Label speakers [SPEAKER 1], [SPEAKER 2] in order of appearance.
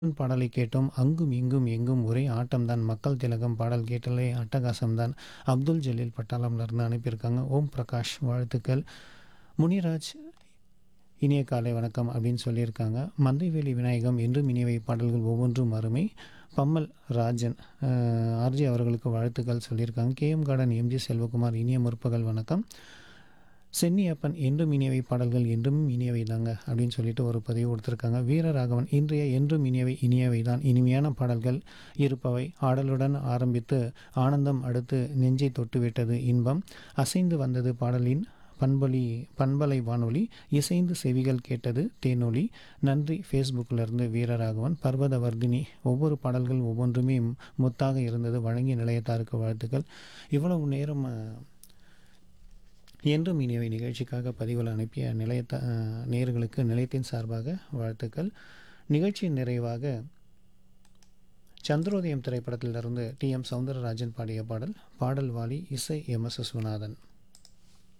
[SPEAKER 1] பாடலை கேட்டோம் அங்கும் இங்கும் எங்கும் ஒரே ஆட்டம்தான் மக்கள் திலகம் பாடல் கேட்டாலே அட்டகாசம்தான் அப்துல் ஜலீல் பட்டாளம்லேருந்து அனுப்பியிருக்காங்க ஓம் பிரகாஷ் வாழ்த்துக்கள் முனிராஜ் இனிய காலை வணக்கம் அப்படின்னு சொல்லியிருக்காங்க மந்தைவேலி விநாயகம் என்றும் இனியவை பாடல்கள் ஒவ்வொன்றும் அருமை பம்மல் ராஜன் ஆர்ஜி அவர்களுக்கு வாழ்த்துக்கள் சொல்லியிருக்காங்க கேஎம் கார்டன் எம்ஜி செல்வகுமார் இனிய முற்பகல் வணக்கம் சென்னியப்பன் என்றும் இனியவை பாடல்கள் என்றும் இனியவை தாங்க அப்படின்னு சொல்லிட்டு ஒரு பதிவு கொடுத்துருக்காங்க வீரராகவன் இன்றைய என்றும் இனியவை இனியவை தான் இனிமையான பாடல்கள் இருப்பவை ஆடலுடன் ஆரம்பித்து ஆனந்தம் அடுத்து நெஞ்சை தொட்டுவிட்டது இன்பம் அசைந்து வந்தது பாடலின் பண்பொலி பண்பலை வானொலி இசைந்து செவிகள் கேட்டது தேனொலி நன்றி ஃபேஸ்புக்கிலிருந்து வீரராகவன் பர்வதவர்தினி ஒவ்வொரு பாடல்கள் ஒவ்வொன்றுமே முத்தாக இருந்தது வழங்கிய நிலையத்தாருக்கு வாழ்த்துக்கள் இவ்வளவு நேரம் என்றும் இனியவை நிகழ்ச்சிக்காக பதிவுகள் அனுப்பிய நிலையத்த நேர்களுக்கு நிலையத்தின் சார்பாக வாழ்த்துக்கள் நிகழ்ச்சியின் நிறைவாக சந்திரோதயம் திரைப்படத்திலிருந்து டி எம் சவுந்தரராஜன் பாடிய பாடல் பாடல் வாலி இசை எம் எஸ் விஸ்வநாதன்